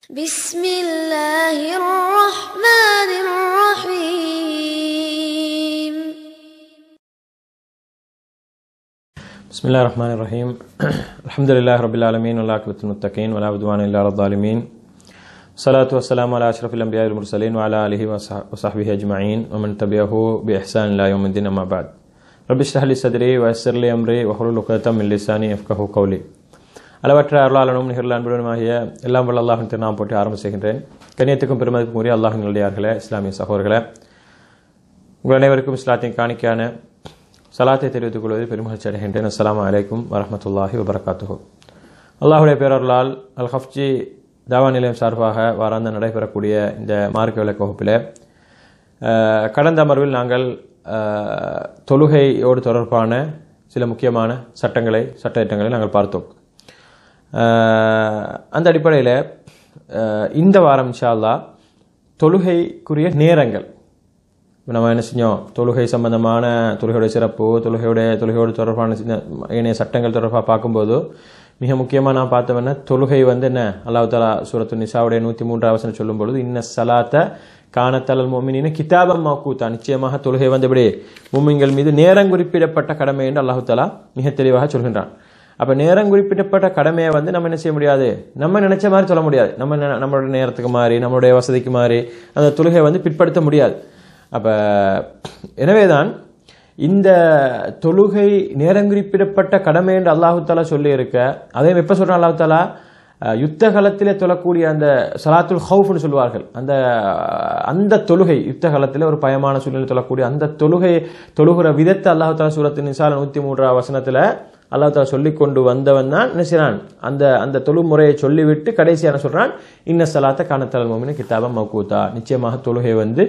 بسم الله الرحمن الرحيم بسم الله الرحمن الرحيم الحمد لله رب العالمين والعاقبة للمتقين ولا عدوان إلا على الظالمين الصلاة والسلام على أشرف الأنبياء والمرسلين وعلى آله وصح- وصحبه أجمعين ومن تبعه بإحسان إلى يوم الدين أما بعد رب اشرح لي صدري ويسر لي أمري واحلل عقدة من لساني يفقهوا قولي அளவற்ற அருளாளனும் நிகழ்ல அன்புடனுமாகிய எல்லாம் வல்ல அல்லாஹின் திருநாம் போட்டு ஆரம்ப செய்கின்றேன் கண்ணியத்துக்கும் பெருமதிக்கும் உரிய அல்லாஹின் நல்லடியார்களே இஸ்லாமிய சகோதரர்களே உங்கள் அனைவருக்கும் இஸ்லாத்தின் காணிக்கான சலாத்தை தெரிவித்துக் கொள்வதில் பெருமகிழ்ச்சி அடைகின்றேன் அஸ்ஸலாமு அலைக்கும் வரஹ்மத்துல்லாஹி வபரகாத்துஹு அல்லாஹுடைய பேரருளால் அல் ஹஃப்ஜி தாவா நிலையம் சார்பாக வாராந்த நடைபெறக்கூடிய இந்த மார்க்க விளக்க வகுப்பில் அஹ், கடந்த அமர்வில் நாங்கள் அஹ், தொழுகையோடு தொடர்பான சில முக்கியமான சட்டங்களை சட்டத்திட்டங்களை நாங்கள் பார்த்தோம் அஹ், அந்த அடிப்படையில் இந்த வாரம் இன்ஷா அல்லாஹ் தொழுகைக்குரிய நேரங்கள் இப்ப நம்ம என்ன செஞ்சோம் தொழுகை சம்பந்தமான தொழுகையோட சிறப்பு தொழுகையோட தொழுகையோடு தொடர்பான சின்ன ஏனைய சட்டங்கள் தொடர்பாக பார்க்கும்போது மிக முக்கியமாக நான் பார்த்தவன தொழுகை வந்து என்ன அல்லாஹ் தாலா சூரத்து நிசாவுடைய நூற்றி மூன்றாம் வசனம் சொல்லும் பொழுது இன்ன சலாத்த காணத்தலல் மோமினின்னு கிதாபம் மௌக்கூத்தா நிச்சயமாக தொழுகை வந்து இப்படி மூமின்கள் மீது நேரம் குறிப்பிடப்பட்ட கடமை என்று அல்லாஹு தாலா மிக தெளிவாக சொல்கின்றான் அப்ப நேரம் குறிப்பிடப்பட்ட கடமையை வந்து நம்ம என்ன செய்ய முடியாது நம்ம நினைச்ச மாதிரி சொல்ல முடியாது நம்ம நெ- நம்மளுடைய நேரத்துக்கு மாறி நம்மளுடைய வசதிக்கு மாறி அந்த தொழுகை வந்து பிற்படுத்த முடியாது அப்ப எனவேதான் இந்த தொழுகை நேரம் குறிப்பிடப்பட்ட கடமை என்று அல்லாஹு தாலா சொல்லி இருக்க அதே எப்ப சொல்றான் அல்லாஹு தாலா அஹ், யுத்த காலத்திலே தொழக்கூடிய அந்த சலாத்துல் ஹவுஃப்னு சொல்வார்கள் அந்த அந்த தொழுகை யுத்த காலத்திலே ஒரு பயமான சூழ்நிலை தொழக்கூடிய அந்த தொழுகை தொழுகிற விதத்தை அல்லாஹு தாலா சூரத்தின் நிசால நூத்தி மூன்றாம் வசனத்துல அல்லாஹ் தாலா சொல்லி கொண்டு வந்தவன் தான் என்ன செய்றான் அந்த அந்த தொழுமுறையை சொல்லிவிட்டு கடைசியான சொல்றான் இன்ன சலாத்த காணத்தல் மோமின கிதாபம் மக்கூத்தா நிச்சயமாக தொழுகை வந்து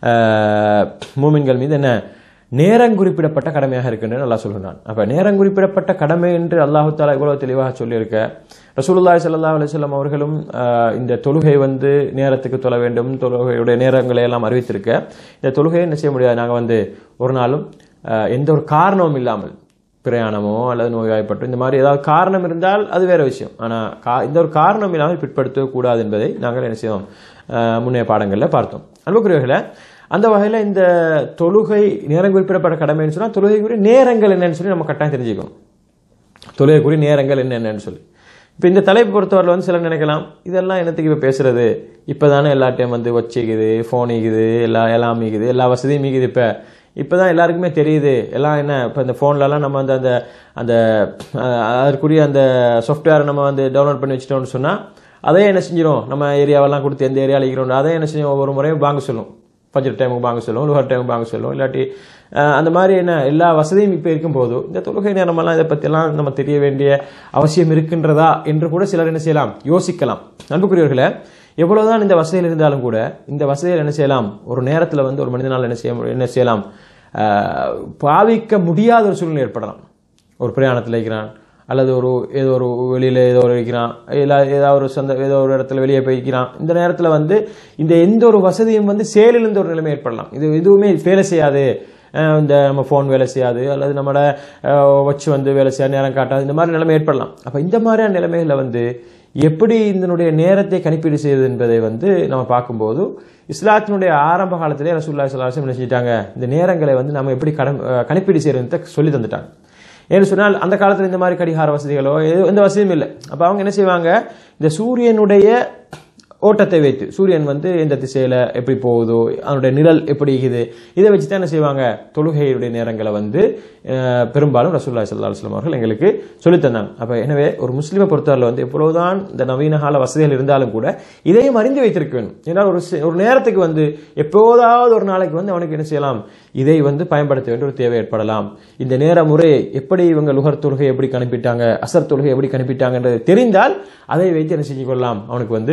ஆஹ், மூமின்கள் மீது என்ன நேரம் குறிப்பிடப்பட்ட கடமையாக இருக்கின்றன அல்லாஹ் சொல்கிறான் அப்ப நேரம் குறிப்பிடப்பட்ட கடமை என்று அல்லாஹு தாலா இவ்வளவு தெளிவாக சொல்லியிருக்க ரசூலுல்லாஹி ஸல்லல்லாஹு அலைஹி வஸல்லம் அவர்களும் ஆஹ், இந்த தொழுகை வந்து நேரத்துக்கு தொழ வேண்டும் தொழுகையுடைய நேரங்களை எல்லாம் அறிவித்திருக்க இந்த தொழுகையை என்ன செய்ய முடியாது நாங்கள் வந்து ஒரு நாளும் ஆஹ், எந்த ஒரு காரணமும் இல்லாமல் பிரயாணமோ அல்லது நோய்வாய்ப்பட்டோ இந்த மாதிரி ஏதாவது காரணம் இருந்தால் அது வேற விஷயம் ஆனால் கா இந்த ஒரு காரணம் இல்லாமல் பிற்படுத்தவே கூடாது என்பதை நாங்கள் என்ன செய்வோம் ஆஹ், முன்னைய பாடங்களில் பார்த்தோம் அன்புக்குரியவர்களே அந்த வகையில் இந்த தொழுகை நேரம் குறிப்பிடப்பட்ட கடமைன்னு சொன்னால் தொழுகைக்குரிய நேரங்கள் என்னன்னு சொல்லி நம்ம கட்டாயம் தெரிஞ்சுக்கணும் தொழுகைக்குரிய நேரங்கள் என்னென்னு சொல்லி இப்போ இந்த தலைப்பு பொறுத்தவரை வந்து சிலர் நினைக்கலாம் இதெல்லாம் என்னத்துக்கு இப்போ பேசுறது இப்போ தானே எல்லா டைம் வந்து வச்சுக்குது ஃபோன் ஈகுது எல்லா எல்லாம் ஈகுது எல்லா வசதியும் ஈகுது இப்போ இப்போ தான் எல்லாருக்குமே தெரியுது எல்லாம் என்ன இப்போ இந்த ஃபோன்லலாம் நம்ம வந்து அந்த அந்த அஹ், அதற்குரிய அந்த சாஃப்ட்வேரை நம்ம வந்து டவுன்லோட் பண்ணி வச்சிட்டோம்னு சொன்னால் அதே என்ன செஞ்சிடும் நம்ம ஏரியாவெல்லாம் கொடுத்து எந்த ஏரியாவில் இருக்கிறோம் அதே என்ன செய்யும் ஒவ்வொரு முறையும் வாங்க சொல்லும் ஃபஜர் டைமுக்கு வாங்க சொல்லும் லுஹர் டைமுக்கு வாங்க சொல்லும் இல்லாட்டி அஹ், அந்த மாதிரி என்ன எல்லா வசதியும் இப்போ இருக்கும்போது இந்த தொழுகை நேரமெல்லாம் இதை பற்றியெல்லாம் நம்ம தெரிய வேண்டிய அவசியம் இருக்கின்றதா என்று கூட சிலர் என்ன செய்யலாம் யோசிக்கலாம் அன்புக்குரியவர்களே எவ்வளவுதான் இந்த வசதியில் இருந்தாலும் கூட இந்த வசதியில் என்ன செய்யலாம் ஒரு நேரத்தில் வந்து ஒரு மனிதனால் என்ன செய்ய மு- என்ன செய்யலாம் அஹ், பாவிக்க முடியாத ஒரு சூழ்நிலை ஏற்படலாம் ஒரு பிரயாணத்தில் இருக்கிறான் அல்லது ஒரு ஏதோ ஒரு வெளியில் ஏதோ ஒரு இருக்கிறான் இல்லை ஏதாவது ஒரு சொந்த ஏதோ ஒரு இடத்துல வெளியே போய்க்கிறான் இந்த நேரத்தில் வந்து இந்த எந்த ஒரு வசதியும் வந்து செயலிழந்த ஒரு நிலைமை ஏற்படலாம் இது எதுவுமே வேலை செய்யாது அஹ் இந்த நம்ம ஃபோன் வேலை செய்யாது அல்லது நம்மளோட வச்சு வந்து வேலை செய்யாது நேரம் காட்டாது இந்த மாதிரி நிலைமை ஏற்படலாம் அப்போ இந்த மாதிரியான நிலைமைகளில் வந்து எப்படி இதனுடைய நேரத்தை கணிப்பீடு செய்வது என்பதை வந்து நம்ம பார்க்கும்போது இஸ்லாத்தினுடைய ஆரம்ப காலத்திலே ரசூல்லா சலாஹம் என்ன செஞ்சிட்டாங்க இந்த நேரங்களை வந்து நம்ம எப்படி கடன் அஹ் கணிப்பீடு செய்யறதை சொல்லி தந்துட்டாங்க ஏன்னு சொன்னால் அந்த காலத்தில் இந்த மாதிரி கடிகார வசதிகளோ எது- எந்த வசதியும் இல்லை அப்போ அவங்க என்ன செய்வாங்க இந்த சூரியனுடைய ஓட்டத்தை வைத்து சூரியன் வந்து எந்த திசையில எப்படி போகுதோ அதனுடைய நிழல் எப்படி இருக்குது இதை வச்சு தான் என்ன செய்வாங்க தொழுகையுடைய நேரங்களை வந்து அஹ், பெரும்பாலும் ரசூல்லா சல்லா அலுவலம் அவர்கள் எங்களுக்கு சொல்லித் தந்தாங்க அப்ப எனவே ஒரு முஸ்லீமை பொறுத்தவரையில் வந்து எவ்வளவுதான் இந்த நவீன கால வசதிகள் இருந்தாலும் கூட இதையும் அறிந்து வைத்திருக்க வேண்டும் ஏன்னா ஒரு சி- ஒரு நேரத்துக்கு வந்து எப்போதாவது ஒரு நாளைக்கு வந்து அவனுக்கு என்ன செய்யலாம் இதை வந்து பயன்படுத்த வேண்டிய ஒரு தேவை ஏற்படலாம் இந்த நேர முறை எப்படி இவங்க லுகர் தொழுகை எப்படி கணிப்பிட்டாங்க அசர் தொழுகை எப்படி கணிப்பிட்டாங்கன்றது தெரிந்தால் அதை வைத்து என்ன செஞ்சு கொள்ளலாம் அவனுக்கு வந்து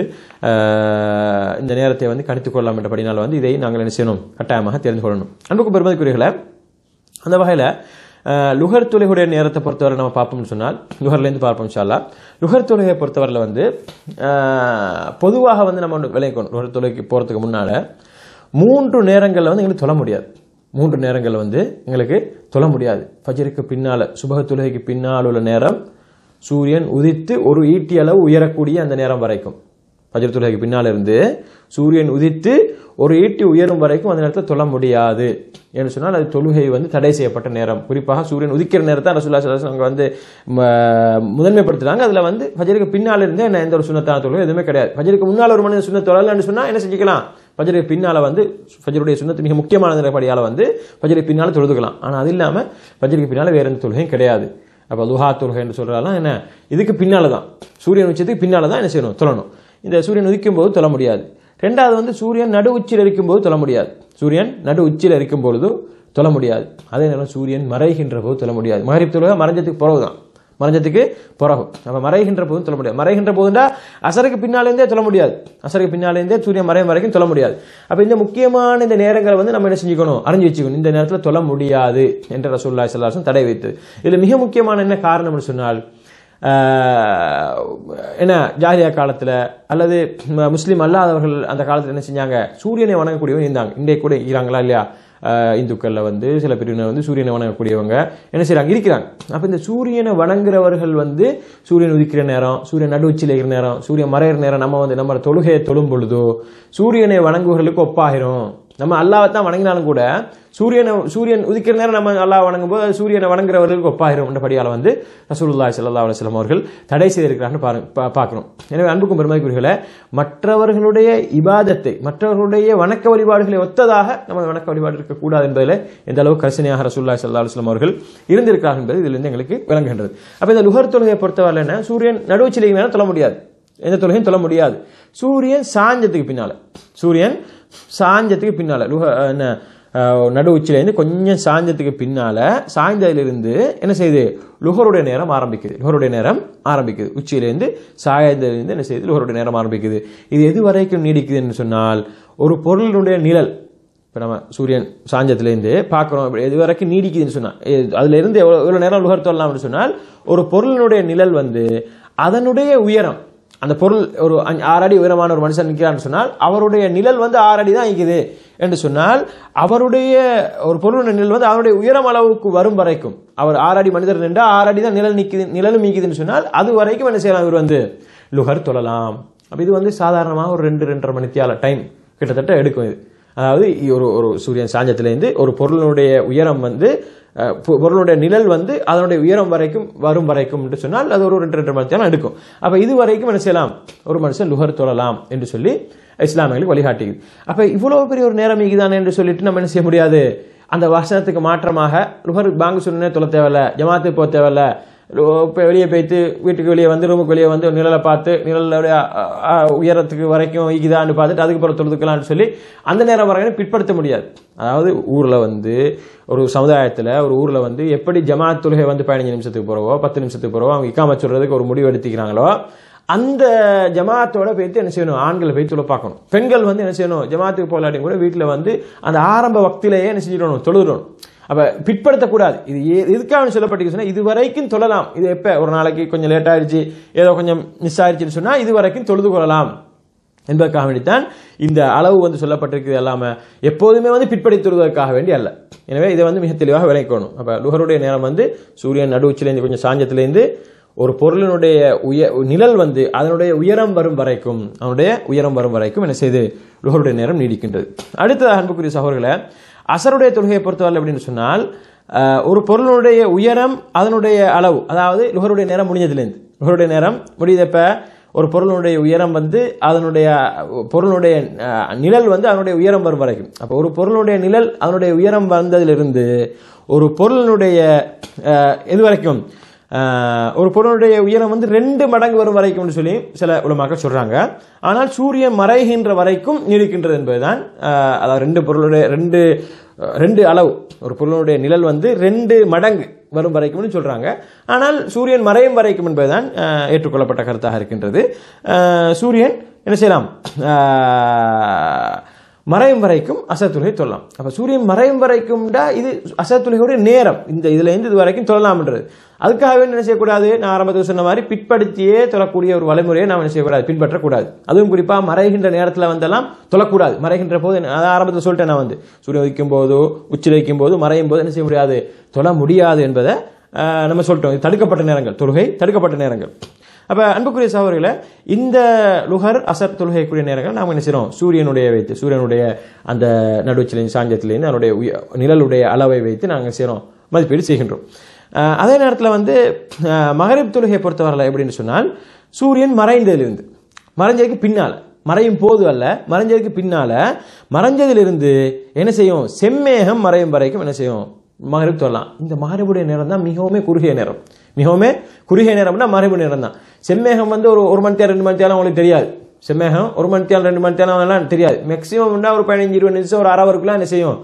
ஆஹ், இந்த நேரத்தை வந்து கணித்துக் கொள்ளலாம் என்றபடினால் வந்து இதை நாங்கள் என்ன செய்யணும் கட்டாயமாக தெரிந்து கொள்ளணும் அன்புக்கு பெருமதிக்குரியர்களை அந்த வகையில் லுகர் தொழுகையுடைய நேரத்தை பொறுத்தவரை நம்ம பார்ப்போம்னு சொன்னால் லுகர்லேருந்து பார்ப்போம் இன்ஷால்லா லுகர் தொழுகையை பொறுத்தவரையில் வந்து ஆஹ், பொதுவாக வந்து நம்ம ஒன்று விளைவிக்கணும் லுகர் தொழுகைக்கு போகிறதுக்கு முன்னால் மூன்று நேரங்களில் வந்து எங்களுக்கு தொழ முடியாது மூன்று நேரங்கள் வந்து எங்களுக்கு தொழ முடியாது ஃபஜருக்கு பின்னால் சுபக தொழுகைக்கு பின்னால் உள்ள நேரம் சூரியன் உதித்து ஒரு ஈட்டி அளவு உயரக்கூடிய அந்த நேரம் வரைக்கும் ஃபஜ்ர் தொழுகைக்கு பின்னால் இருந்து சூரியன் உதித்து ஒரு ஈட்டி உயரும் வரைக்கும் அந்த நேரத்தில் தொழ முடியாது என்று சொன்னால் அது தொழுகை வந்து தடை செய்யப்பட்ட நேரம் குறிப்பாக சூரியன் உதிக்கிற நேரத்தை ரசூல்லா சலாஸ் அங்கே வந்து ம- முதன்மைப்படுத்துறாங்க அதில் வந்து ஃபஜருக்கு பின்னால் இருந்தே என்ன எந்த ஒரு சுண்ணத்தான தொழுகை எதுவுமே கிடையாது ஃபஜருக்கு முன்னால் ஒரு மனிதன் சுண்ணத் தொழலன்னு சொன்னால் என்ன செஞ்சுக்கலாம் ஃபஜருக்கு பின்னால் வந்து ஃபஜருடைய சுண்ணத்து மிக முக்கியமான படியால் வந்து ஃபஜருக்கு பின்னால் தொழுதுக்கலாம் ஆனால் அது இல்லாமல் ஃபஜருக்கு பின்னால் வேற எந்த தொழுகையும் கிடையாது அப்போ லுஹா தொழுகை என்று சொல்கிறாலாம் என்ன இதுக்கு பின்னால் தான் சூரியன் உச்சத்துக்கு பின்னால் தான் என்ன செய்யணும் தொழணும் இந்த சூரியன் உதிக்கும் போது தொழ முடியாது ரெண்டாவது வந்து சூரியன் நடு உச்சியில் இருக்கும் போது தொழ முடியாது சூரியன் நடு உச்சியில் இருக்கும் பொழுது தொழ முடியாது அதே நேரம் சூரியன் மறைகின்ற போது தொழ முடியாது மகரிப் தொழுகை மறைஞ்சதுக்கு பிறகு தான் மறைஞ்சதுக்கு பிறகு அப்ப மறைகின்ற போதும் சொல்ல முடியாது மறைகின்ற போதுண்டா அசருக்கு பின்னாலேருந்தே சொல்ல முடியாது அசருக்கு பின்னாலேருந்தே சூரியன் மறையும் வரைக்கும் சொல்ல முடியாது அப்ப இந்த முக்கியமான இந்த நேரங்களை வந்து நம்ம என்ன செஞ்சுக்கணும் அறிஞ்சு வச்சுக்கணும் இந்த நேரத்தில் தொல்ல முடியாது என்று ரசூல்லா சல்லாசன் தடை வைத்தது இதுல மிக முக்கியமான என்ன காரணம்னு சொன்னால் ஆஹ், என்ன ஜாலியா காலத்துல அல்லது ம- முஸ்லிம் அல்லாதவர்கள் அந்த காலத்துல என்ன செஞ்சாங்க சூரியனை வணங்கக்கூடியவங்க இருந்தாங்க இன்றைக்கு கூட இருக்கிறாங்களா இல்லையா ஆஹ், இந்துக்கள்ல வந்து சில பிரிவினர் வந்து சூரியனை வணங்கக்கூடியவங்க என்ன செய்றாங்க இருக்கிறாங்க அப்ப இந்த சூரியனை வணங்குறவர்கள் வந்து சூரியன் உதிக்கிற நேரம் சூரியன் நடு உச்சியில் இருக்கிற நேரம் சூரியன் மறையிற நேரம் நம்ம வந்து நம்ம தொழுகையை தொழும் பொழுதோ சூரியனை வணங்குவர்களுக்கு ஒப்பாகிரும் நம்ம அல்லாவை தான் வணங்கினாலும் கூட சூரியனை சூரியன் உதிக்கிற நேரம் நம்ம அல்லாஹ் வணங்கும் போது அது சூரியனை வணங்குறவர்களுக்கு ஒப்பாயிரும் என்ற படியால் வந்து ரசூலுல்லாஹி ஸல்லல்லாஹு அலைஹி வஸல்லம் அவர்கள் தடை செய்திருக்கிறார்கள் பாருங்க பா- பார்க்கணும் எனவே அன்புக்கும் பெருமதிக்குரியவர்களே மற்றவர்களுடைய இபாதத்தை மற்றவர்களுடைய வணக்க வழிபாடுகளை ஒத்ததாக நம்ம வணக்க வழிபாடு இருக்கக்கூடாது என்பதில் எந்த அளவு கரிசனையாக ரசூலுல்லாஹி ஸல்லல்லாஹு அலைஹி வஸல்லம் அவர்கள் இருந்திருக்கிறார்கள் என்பது இதிலிருந்து எங்களுக்கு விளங்குகின்றது அப்ப இந்த லுகர் தொழுகையை பொறுத்தவரை என்ன சூரியன் நடுவுச்சிலை நேரம் தொழ முடியாது எந்த தொழுகையும் தொழ முடியாது சூரியன் சாஞ்சத்துக்கு பின்னால சூரியன் சாஞ்சத்துக்கு பின்னால லுக என்ன அஹ், நடு உச்சிலேருந்து கொஞ்சம் சாஞ்சத்துக்கு பின்னால சாய்ந்ததிலிருந்து என்ன செய்யுது லுகருடைய நேரம் ஆரம்பிக்குது லுகருடைய நேரம் ஆரம்பிக்குது உச்சியிலேருந்து சாயந்திலிருந்து என்ன செய்யுது லுகருடைய நேரம் ஆரம்பிக்குது இது எது வரைக்கும் நீடிக்குதுன்னு சொன்னால் ஒரு பொருளினுடைய நிழல் இப்போ நம்ம சூரியன் சாஞ்சத்துலேருந்து பார்க்குறோம் எது வரைக்கும் நீடிக்குதுன்னு சொன்னால் அதுல இருந்து எவ்வளோ எவ்வளோ நேரம் லுகர் தொழலாம்னு சொன்னால் ஒரு பொருளினுடைய நிழல் வந்து அதனுடைய உயரம் அந்த பொருள் ஒரு அஞ்சு- ஆறு அடி உயரமான ஒரு மனுஷன் நிற்கிறான்னு சொன்னால் அவருடைய நிழல் வந்து ஆறு அடி தான் நிற்குது என்று சொன்னால் அவருடைய ஒரு பொருளுடைய நிழல் வந்து அவருடைய உயரம் அளவுக்கு வரும் வரைக்கும் அவர் ஆறு அடி மனிதர் நின்றா ஆறு அடி தான் நிழல் நிற்குது நிழலும் நீக்குதுன்னு சொன்னால் அது வரைக்கும் என்ன செய்யலாம் இவர் வந்து லுகர் தொழலாம் அப்ப இது வந்து சாதாரணமாக ஒரு ரெண்டு ரெண்டரை மணித்தியால டைம் கிட்டத்தட்ட எடுக்கும் இது அதாவது ஒரு ஒரு சூரியன் சாஞ்சத்திலேருந்து ஒரு பொருளினுடைய உயரம் வந்து அஹ், பொ- பொருளுடைய நிழல் வந்து அதனுடைய உயரம் வரைக்கும் வரும் வரைக்கும் என்று சொன்னால் அது ஒரு ரெண்டு ரெண்டு மணி நேரம் எடுக்கும் அப்ப இது வரைக்கும் என்ன செய்யலாம் ஒரு மனுஷன் லுகர் தொழலாம் என்று சொல்லி இஸ்லாமியர்களுக்கு வழிகாட்டுகிறது அப்ப இவ்வளவு பெரிய ஒரு நேரம் இங்குதானே என்று சொல்லிட்டு நம்ம என்ன செய்ய முடியாது அந்த வசனத்துக்கு மாற்றமாக லுகர் பாங்கு சொன்னே தொலை தேவையில்ல ஜமாத்து போக தேவையில்ல இப்போ வெளியே போய்த்து வீட்டுக்கு வெளியே வந்து ரூமுக்கு வெளியே வந்து நிழலை பார்த்து நிழலுடைய அ, அ, உயரத்துக்கு வரைக்கும் ஈக்குதான்னு பார்த்துட்டு அதுக்கு பிறகு தொழுதுக்கலாம்னு சொல்லி அந்த நேரம் வரைக்கும் பிற்படுத்த முடியாது அதாவது ஊரில் வந்து ஒரு சமுதாயத்தில் ஒரு ஊரில் வந்து எப்படி ஜமாத் தொழுகை வந்து பதினஞ்சு நிமிஷத்துக்கு போகிறவோ பத்து நிமிஷத்துக்கு போகிறவோ அவங்க இக்காம சொல்றதுக்கு ஒரு முடிவு எடுத்துக்கிறாங்களோ அந்த ஜமாத்தோட போயிட்டு என்ன செய்யணும் ஆண்களை போய் தொழ பார்க்கணும் பெண்கள் வந்து என்ன செய்யணும் ஜமாத்துக்கு போகலாட்டியும் கூட வீட்டில் வந்து அந்த ஆரம்ப வக்திலேயே என்ன செஞ்சிடணும் தொழுதணும் அப்ப பிற்படுத்தக்கூடாது இது எ- எதுக்காக சொல்லப்பட்டு சொன்னா இது வரைக்கும் தொழலாம் இது எப்ப ஒரு நாளைக்கு கொஞ்சம் லேட் ஆயிடுச்சு ஏதோ கொஞ்சம் மிஸ் ஆயிடுச்சுன்னு சொன்னா இது வரைக்கும் தொழுது கொள்ளலாம் என்பதற்காக வேண்டித்தான் இந்த அளவு வந்து சொல்லப்பட்டிருக்கிறது எல்லாமே எப்போதுமே வந்து பிற்படுத்துவதற்காக வேண்டி அல்ல எனவே இதை வந்து மிக தெளிவாக விளக்கணும் அப்ப லுகருடைய நேரம் வந்து சூரியன் நடு உச்சிலேருந்து கொஞ்சம் சாஞ்சத்திலேருந்து ஒரு பொருளினுடைய உய நிழல் வந்து அதனுடைய உயரம் வரும் வரைக்கும் அதனுடைய உயரம் வரும் வரைக்கும் என்ன செய்து லுகருடைய நேரம் நீடிக்கின்றது அடுத்ததாக அன்புக்குரிய சகோதரர்களை அசருடைய தொழுகையை பொறுத்தவரை அப்படின்னு சொன்னால் அஹ், ஒரு பொருளுடைய உயரம் அதனுடைய அளவு அதாவது லுகருடைய நேரம் முடிஞ்சதுலேருந்து லுகருடைய நேரம் முடியுதப்ப ஒரு பொருளுடைய உயரம் வந்து அதனுடைய பொருளுடைய அஹ், நிழல் வந்து அதனுடைய உயரம் வரும் வரைக்கும் அப்போ ஒரு பொருளுடைய நிழல் அதனுடைய உயரம் வந்ததிலிருந்து ஒரு பொருளினுடைய அஹ், எது வரைக்கும் அஹ், ஒரு பொருளுடைய உயரம் வந்து ரெண்டு மடங்கு வரும் வரைக்கும்னு சொல்லி சில உலமாக்கள் சொல்றாங்க ஆனால் சூரியன் மறைகின்ற வரைக்கும் நீடிக்கின்றது என்பதுதான் அஹ், அதாவது ரெண்டு பொருளுடைய ரெண்டு அஹ், ரெண்டு அளவு ஒரு பொருளுடைய நிழல் வந்து ரெண்டு மடங்கு வரும் வரைக்கும்னு சொல்றாங்க ஆனால் சூரியன் மறையும் வரைக்கும் என்பதுதான் அஹ், ஏற்றுக்கொள்ளப்பட்ட கருத்தாக இருக்கின்றது அஹ், சூரியன் என்ன செய்யலாம் அஹ், மறையும் வரைக்கும் அசத்துலகை தொழலாம் அப்ப சூரியன் மறையும் வரைக்கும்டா இது அசத்துலகையோட நேரம் இந்த இதுல இருந்து இது வரைக்கும் தொழலாம்ன்றது அதுக்காக வேண்டி என்ன செய்யக்கூடாது நான் ஆரம்பத்தில் சொன்ன மாதிரி பிற்படுத்தியே தொழக்கூடிய ஒரு வழிமுறையை நாம் என்ன செய்யக்கூடாது பின்பற்றக்கூடாது அதுவும் குறிப்பா மறைகின்ற நேரத்தில் வந்தெல்லாம் தொழக்கூடாது மறைகின்ற போது என்ன- அதான் ஆரம்பத்தில் சொல்லிட்டேன் நான் வந்து சூரியன் உதிக்கும் போதோ உச்சில் வைக்கும் போது மறையும் போது என்ன செய்ய முடியாது தொழ முடியாது என்பதை ஆஹ், நம்ம சொல்லிட்டோம் இது தடுக்கப்பட்ட நேரங்கள் தொழுகை தடுக்கப்பட்ட நேரங்கள் அப்ப அன்புக்குரிய சகோதரர்களே இந்த லுகர் அசர் தொழுகைக்குரிய நேரங்கள் நாம் என்ன செய்றோம் சூரியனுடைய வைத்து சூரியனுடைய அந்த நடுவச்சிலையும் சாஞ்சத்திலையும் அதனுடைய உய- நிழலுடைய அளவை வைத்து நாங்கள் செய்றோம் மதிப்பீடு செய்கின்றோம் அஹ் அதே நேரத்தில் வந்து அஹ் மகரிப் தொழுகையை பொறுத்தவரையில் எப்படின்னு சொன்னால் சூரியன் மறைந்ததிலிருந்து மறைஞ்சதுக்கு பின்னால மறையும் போது அல்ல மறைஞ்சதுக்கு பின்னால மறைஞ்சதிலிருந்து என்ன செய்யும் செம்மேகம் மறையும் வரைக்கும் என்ன செய்யும் மகரிப் தொழலாம் இந்த மகரிபுடைய நேரம் தான் மிகவும் குறுகிய நேரம் மிகவும் குறுகிய நேரம்னா மகரிபு நேரம் தான் செம்மேகம் வந்து ஒரு ஒரு மணி நேரம் ரெண்டு மணி நேரம் உங்களுக்கு தெரியாது செம்மேகம் ஒரு மணி நேரம் ரெண்டு மணி நேரம் எல்லாம் தெரியாது மேக்ஸிமம் ஒரு பதினஞ்சு இருபது நிமிஷம் ஒரு அரை வரைக்குலாம் என்ன செய்யும்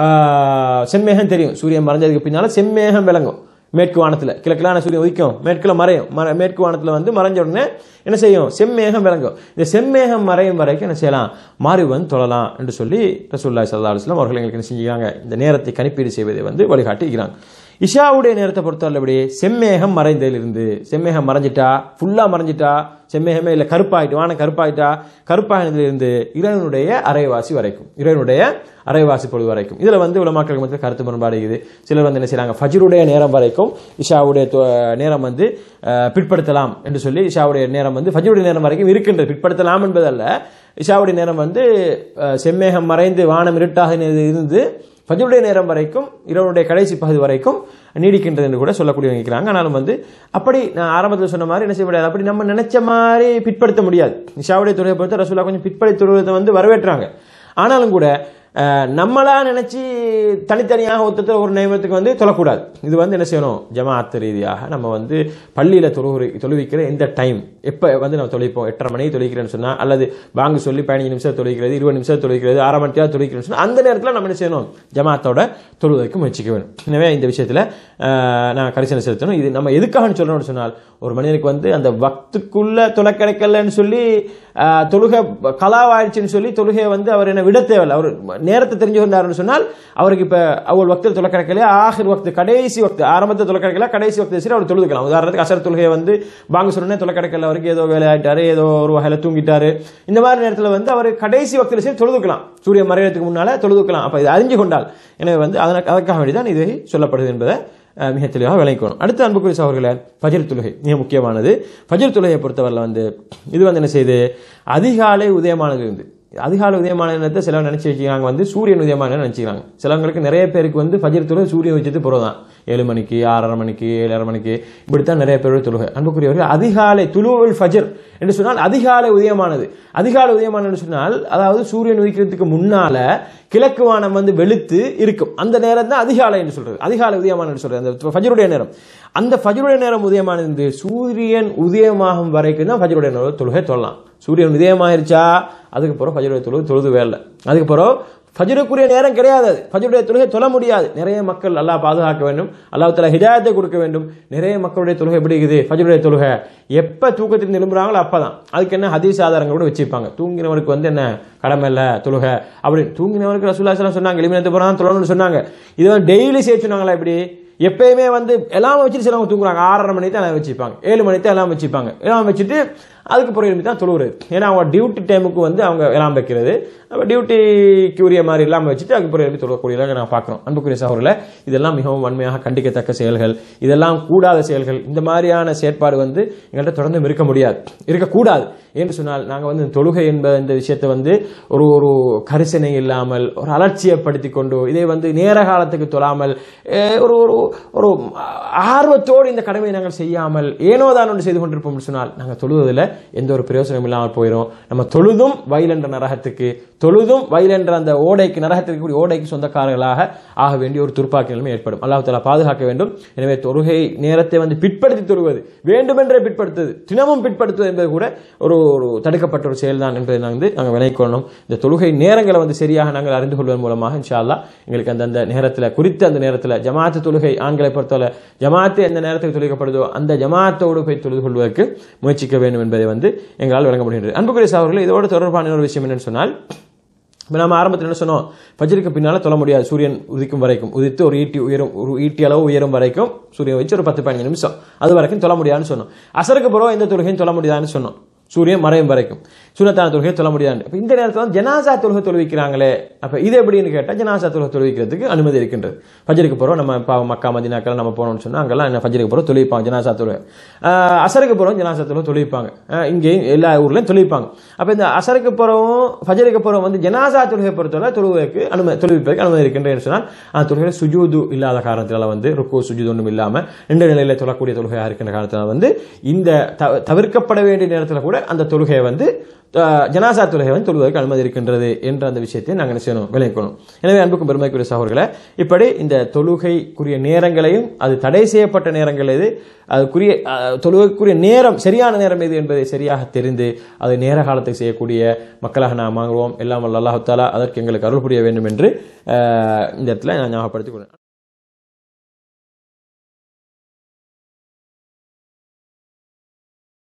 ஆஹ், செம்மேகம் தெரியும் சூரியன் மறைஞ்சதுக்கு பின்னால செம்மேகம் விளங்கும் மேற்கு வானத்தில் கிழக்கிலான சூரியன் உதிக்கும் மேற்கில் மறையும் மற மேற்கு வானத்தில் வந்து மறைஞ்ச உடனே என்ன செய்யும் செம்மேகம் விளங்கும் இந்த செம்மேகம் மறையும் வரைக்கும் என்ன செய்யலாம் மாறி வந்து தொழலாம் என்று சொல்லி ரசூல்லாய் சல்லா அலுவலாம் அவர்கள் எங்களுக்கு என்ன செஞ்சுக்கிறாங்க இந்த நேரத்தை கணிப்பீடு செய்வதை வந்து வழிகாட்டிக்கிறாங்க இஷாவுடைய நேரத்தை பொறுத்தவரை எப்படி செம்மேகம் மறைந்ததிலிருந்து செம்மேகம் மறைஞ்சிட்டா ஃபுல்லாக மறைஞ்சிட்டா செம்மேகமே இல்லை கருப்பாயிட்டு வானம் கருப்பாயிட்டா கருப்பாயினதிலிருந்து இறைவனுடைய அரைவாசி வரைக்கும் இறைவனுடைய அரைவாசி பொழுது வரைக்கும் இதில் வந்து உலமாக்கள் மத்தியில் கருத்து முரண்பாடு இருக்குது சிலர் வந்து என்ன செய்றாங்க ஃபஜ்ருடைய நேரம் வரைக்கும் இஷாவுடைய தொ- நேரம் வந்து அஹ், பிற்படுத்தலாம் என்று சொல்லி இஷாவுடைய நேரம் வந்து ஃபஜ்ருடைய நேரம் வரைக்கும் இருக்கின்றது பிற்படுத்தலாம் என்பதல்ல இஷாவுடைய நேரம் வந்து அஹ், செம்மேகம் மறைந்து வானம் இருட்டாக இருந்து ஃபஜ்ருடைய நேரம் வரைக்கும் இரவனுடைய கடைசி பகுதி வரைக்கும் நீடிக்கின்றது என்று கூட சொல்லக்கூடிய இருக்கிறாங்க ஆனாலும் வந்து அப்படி நான் ஆரம்பத்தில் சொன்ன மாதிரி என்ன செய்ய முடியாது அப்படி நம்ம நினைச்ச மாதிரி பிற்படுத்த முடியாது இஷாவுடைய துறையை பொறுத்த ரசூலா கொஞ்சம் பிற்படுத்துவதை வந்து வரவேற்றாங்க ஆனாலும் கூட அஹ், நம்மளா நினைச்சு தனித்தனியாக ஒருத்தர் ஒரு நியமத்துக்கு வந்து தொழக்கூடாது இது வந்து என்ன செய்யணும் ஜமாஅத் ரீதியாக நம்ம வந்து பள்ளியில தொழுகிற தொழுவிக்கிற எந்த டைம் எப்போ வந்து நம்ம தொழிப்போம் எட்டரை மணிக்கு தொழிக்கிறேன்னு சொன்னா அல்லது வாங்க சொல்லி பதினஞ்சு நிமிஷம் தொழிக்கிறது இருபது நிமிஷம் தொழிக்கிறது அரை மணி நேரம் தொழிக்கிறேன்னு சொன்னா அந்த நேரத்தில் நம்ம என்ன செய்யணும் ஜமாத்தோட தொழுவதற்கு முயற்சிக்க வேணும் எனவே இந்த விஷயத்தில் நான் கரிசனை செலுத்தணும் இது நம்ம எதுக்காக சொல்லணும்னு சொன்னால் ஒரு மனிதனுக்கு வந்து அந்த வக்துக்குள்ள தொலை கிடைக்கலன்னு சொல்லி ஆஹ், தொழுகை கலாவாயிடுச்சுன்னு சொல்லி தொழுகையை வந்து அவர் என்ன விட தேவையில்லை அவர் நேரத்தை தெரிஞ்சு கொண்டாருன்னு சொன்னால் அவருக்கு இப்போ அவள் வக்தில் தொலை கிடைக்கலையா ஆஹிர் வக்து கடைசி வக்து ஆரம்பத்தில் தொலை கிடைக்கல கடைசி வக்து சரி அவர் தொழுதுக்கலாம் உதாரணத்துக்கு அசர் தொழுகையை வந்து வாங்க சொன்னே தொலை கிடைக்கல அவருக்கு ஏதோ வேலை ஆயிட்டாரு ஏதோ ஒரு வகையில் தூங்கிட்டாரு இந்த மாதிரி நேரத்தில் வந்து அவர் கடைசி வக்தில் சரி தொழுதுக்கலாம் சூரியன் மறையறதுக்கு முன்னால தொழுதுக்கலாம் அப்போ இது அறிஞ்சு கொண்டால் எனவே வந்து அதற்கு அதற்காக வேண்டி தான் இது சொல்லப்படுது என்பதை அஹ், மிக தெளிவாக விளங்கிக்கணும் அடுத்து அன்புக்குரிய சகோதரர்களே ஃபஜர் தொழுகை மிக முக்கியமானது ஃபஜர் தொழுகையை பொறுத்தவரையில் வந்து இது வந்து என்ன செய்யுது அதிகாலை உதயமானது இருந்து அதிகாலை உதயமான நேரத்தை சிலர் நினைச்சு வச்சுக்கிறாங்க வந்து சூரியன் உதயமான நினைச்சுக்கிறாங்க சிலவங்களுக்கு நிறைய பேருக்கு வந்து ஃபஜர் தொழுகை சூரியன் வச்சது பிறகுதான் ஏழு மணிக்கு ஆறரை மணிக்கு ஏழரை மணிக்கு இப்படித்தான் நிறைய பேரோட தொழுகை அன்புக்குரியவர்கள் அதிகாலை துளுவல் ஃபஜர் என்று சொன்னால் அதிகாலை உதயமானது அதிகாலை உதயமானது சொன்னால் அதாவது சூரியன் உதிக்கிறதுக்கு முன்னால கிழக்கு வானம் வந்து வெளுத்து இருக்கும் அந்த நேரம் தான் அதிகாலை என்று சொல்றது அதிகாலை உதயமான என்று சொல்றது அந்த ஃபஜருடைய நேரம் அந்த ஃபஜருடைய நேரம் உதயமானது சூரியன் உதயமாகும் வரைக்கும் தான் ஃபஜருடைய நேரம் தொழுகை தொழலாம் சூரியன் உதயமாயிருச்சா அதுக்கு பிறகு ஃபஜருடைய தொழுகை தொழுது வேலை அதுக்கு பிறகு ஃபஜருக்குரிய நேரம் கிடையாது அது. ஃபஜருடைய தொழுகை தொழ முடியாது நிறைய மக்கள் அல்லாஹ் பாதுகாக்க வேண்டும் அல்லாஹ் தஆலா ஹிதாயத்தை கொடுக்க வேண்டும் நிறைய மக்களுடைய தொழுகை எப்படி இருக்குது ஃபஜருடைய தொழுகை எப்ப தூக்கத்தில் எழும்புறாங்களோ அப்பதான் அதுக்கு என்ன ஹதீஸ் ஆதாரங்கள் கூட வச்சிருப்பாங்க தூங்கினவருக்கு வந்து என்ன கடமை இல்ல தொழுகை அப்படின்னு தூங்கினவருக்கு ரசூலுல்லாஹி ஸல்லல்லாஹு அலைஹி வஸல்லம் சொன்னாங்க எலிமினத்து போறான் தொழணும்னு சொன்னாங்க இது வந்து டெய்லி செய்ய சொன்னாங்களா இப்படி எப்பயுமே வந்து எல்லாம் வச்சுட்டு சிலவங்க தூங்குறாங்க ஆறரை மணி தான் எல்லாம் வச்சுப்பாங்க ஏழு மணி தான் எல்லாம் வச்சுப்பாங்க எல்லாம் வச்சுட்டு அதுக்கு பிறகு எழுப்பி தான் தொழுவுறது ஏன்னா அவங்க டியூட்டி டைமுக்கு வந்து அவங்க எல்லாம் வைக்கிறது அப்போ டியூட்டிக்கு உரிய மாதிரி இல்லாமல் வச்சுட்டு அதுக்கு பிறகு எழுப்பி தொழக்கூடியதாக நான் பார்க்குறோம் அன்புக்குரிய சகோதரில் இதெல்லாம் மிகவும் வன்மையாக கண்டிக்கத்தக்க செயல்கள் இதெல்லாம் கூடாத செயல்கள் இந்த மாதிரியான செயற்பாடு வந்து எங்கள்கிட்ட தொடர்ந்து இருக்க முடியாது இருக்கக்கூடாது என்று சொன்னால் நாங்கள் வந்து இந்த தொழுகை என்ப இந்த விஷயத்தை வந்து ஒரு ஒரு கரிசனை இல்லாமல் ஒரு அலட்சியப்படுத்தி கொண்டு இதை வந்து நேர காலத்துக்கு தொழாமல் அஹ், ஒரு ஒரு ஒரு ஆர்வத்தோடு இந்த கடமையை நாங்கள் செய்யாமல் ஏனோ தான் ஒன்று செய்து கொண்டிருப்போம் சொன்னால் நாங்கள் தொழுவதில் எந்த ஒரு பிரயோசனம் இல்லாமல் போயிடும் நம்ம தொழுதும் வயல் என்ற நரகத்துக்கு தொழுதும் வயல் என்ற அந்த ஓடைக்கு நரகத்திற்கு கூடிய ஓடைக்கு சொந்தக்காரர்களாக ஆக வேண்டிய ஒரு துர்ப்பாக்கி நிலைமை ஏற்படும் அல்லாஹ் தஆலா பாதுகாக்க வேண்டும் எனவே தொழுகை நேரத்தை வந்து பிற்படுத்தி தொழுவது வேண்டுமென்றே பிற்படுத்துவது தினமும் பிற்படுத்துவது என்பது கூட ஒரு ஒரு தடுக்கப்பட்ட ஒரு செயல்தான் என்பதை நாங்கள் வந்து நாங்கள் விளங்கிக் கொள்ளணும் இந்த தொழுகை நேரங்களை வந்து சரியாக நாங்கள் அறிந்து கொள்வதன் மூலமாக இன்ஷா அல்லாஹ் எங்களுக்கு அந்தந்த நேரத்தில் குறித்த அந்த நேரத்தில் ஜமாத்து தொழுகை ஆண்களை பொறுத்தவரை ஜமாத்து எந்த நேரத்துக்கு தொழுகப்படுதோ அந்த ஜமாத்தோடு போய் தொழுது கொள்வதற்கு முயற்சிக்க வேண்டும் என்பதை வந்து எங்களால் விளங்க முடிகின்றது அன்புக்குரிய சகோதரர்கள் இதோடு தொடர்பான ஒரு விஷயம் என்னன்னு சொன்னால் இப்போ நம்ம ஆரம்பத்தில் என்ன சொன்னோம் ஃபஜ்ருக்கு பின்னால் தொழ முடியாது சூரியன் உதிக்கும் வரைக்கும் உதித்து ஒரு ஈட்டி உயரும் ஒரு ஈட்டி அளவு உயரும் வரைக்கும் சூரியன் வச்சு ஒரு பத்து பதினஞ்சு நிமிஷம் அது வரைக்கும் தொழ முடியாதுன்னு சொன்னோம் அசருக்கு பிறகு எந்த தொழுகையும் தொழ முடியாதுன்னு சொன்னோம் சூரியன் மறையும் வரைக்கும் சுனத்தான தொழுகை தொழ முடியாது அப்ப இந்த நேரத்தில் வந்து ஜனாசா தொழுகை தொழுவிக்கிறாங்களே அப்ப இது எப்படின்னு கேட்டால் ஜனாசா தொழுகை தொழுவிக்கிறதுக்கு அனுமதி இருக்கின்றது ஃபஜருக்கு போகிறோம் நம்ம இப்போ மக்கா மதினாக்கள் நம்ம போனோம்னு சொன்னா அங்கெல்லாம் என்ன ஃபஜருக்கு போகிறோம் தொழுவிப்பாங்க ஜனாசா தொழுகை ஆஹ் அசருக்கு போகிறோம் ஜனாசா தொழுகை தொழுவிப்பாங்க ஆஹ் இங்கேயும் எல்லா ஊர்லயும் தொழுவிப்பாங்க அப்ப இந்த அசருக்கு போகிறவும் ஃபஜருக்கு போகிறோம் வந்து ஜனாசா தொழுகை பொறுத்தவரை தொழுகைக்கு அனுமதி தொழுவிப்பதற்கு அனுமதி இருக்கின்றேன்னு சொன்னால் அந்த தொழுகையில் சுஜூது இல்லாத காரணத்தினால வந்து ருக்கு சுஜூது ஒன்றும் இல்லாமல் ரெண்டு நிலையில தொழக்கூடிய தொழுகையாக இருக்கின்ற காரணத்தினால வந்து இந்த தவ- தவிர்க்கப்பட வேண்டிய நேரத்தில் கூட அந்த தொழுகையை வந்து அஹ், ஜனாசா தொழுகை வந்து தொழுவதற்கு அனுமதி இருக்கின்றது என்ற அந்த விஷயத்தை நாங்கள் என்ன செய்யணும் விளைவிக்கணும் எனவே அன்புக்கும் பெருமைக்குரிய சகோதரர்களே இப்படி இந்த தொழுகைக்குரிய நேரங்களையும் அது தடை செய்யப்பட்ட நேரங்கள் எது அதுக்குரிய அஹ், தொழுகைக்குரிய நேரம் சரியான நேரம் எது என்பதை சரியாக தெரிந்து அதை நேர காலத்தை செய்யக்கூடிய மக்களாக நாம் வாங்குவோம் எல்லாம் வல்ல அல்லாஹ் தாலா அதற்கு எங்களுக்கு அருள் புரிய வேண்டும் என்று அஹ், இந்த இடத்துல நான் ஞாபகப்படுத்திக் கொள்கிறேன்